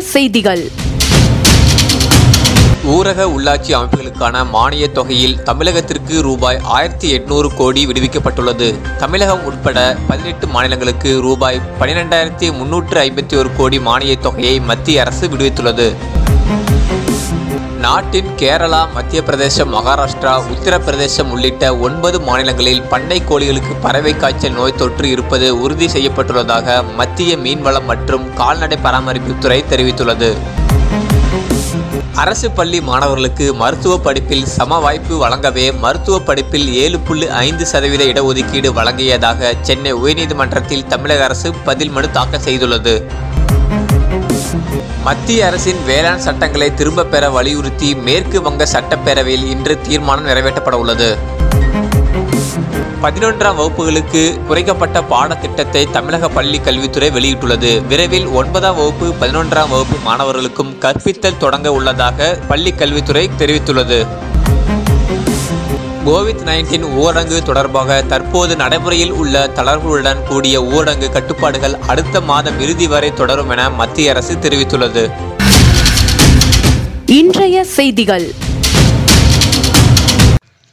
செய்திகள் ஊரக உள்ளாட்சி அமைப்புகளுக்கான மானியத் தொகையில் தமிழகத்திற்கு ரூபாய் ஆயிரத்தி எட்நூறு கோடி விடுவிக்கப்பட்டுள்ளது தமிழகம் உட்பட பதினெட்டு மாநிலங்களுக்கு ரூபாய் பனிரெண்டாயிரத்தி முன்னூற்று ஐம்பத்தி ஒரு கோடி மானியத் தொகையை மத்திய அரசு விடுவித்துள்ளது நாட்டின் கேரளா மத்திய பிரதேசம் மகாராஷ்டிரா உத்தரப்பிரதேசம் உள்ளிட்ட ஒன்பது மாநிலங்களில் பண்ணை கோழிகளுக்கு பறவை காய்ச்சல் நோய் தொற்று இருப்பது உறுதி செய்யப்பட்டுள்ளதாக மத்திய மீன்வளம் மற்றும் கால்நடை பராமரிப்புத்துறை தெரிவித்துள்ளது அரசு பள்ளி மாணவர்களுக்கு மருத்துவ படிப்பில் சம வாய்ப்பு வழங்கவே மருத்துவ படிப்பில் ஏழு புள்ளி ஐந்து சதவீத இடஒதுக்கீடு வழங்கியதாக சென்னை உயர்நீதிமன்றத்தில் தமிழக அரசு பதில் மனு தாக்கல் செய்துள்ளது மத்திய அரசின் வேளாண் சட்டங்களை திரும்பப் பெற வலியுறுத்தி மேற்கு வங்க சட்டப்பேரவையில் இன்று தீர்மானம் நிறைவேற்றப்பட உள்ளது பதினொன்றாம் வகுப்புகளுக்கு குறைக்கப்பட்ட பாடத்திட்டத்தை தமிழக பள்ளி கல்வித்துறை வெளியிட்டுள்ளது விரைவில் ஒன்பதாம் வகுப்பு பதினொன்றாம் வகுப்பு மாணவர்களுக்கும் கற்பித்தல் தொடங்க உள்ளதாக பள்ளி கல்வித்துறை தெரிவித்துள்ளது கோவிட் நைன்டீன் ஊரடங்கு தொடர்பாக தற்போது நடைமுறையில் உள்ள தளர்வுகளுடன் கூடிய ஊரடங்கு கட்டுப்பாடுகள் அடுத்த மாதம் இறுதி வரை தொடரும் என மத்திய அரசு தெரிவித்துள்ளது இன்றைய செய்திகள்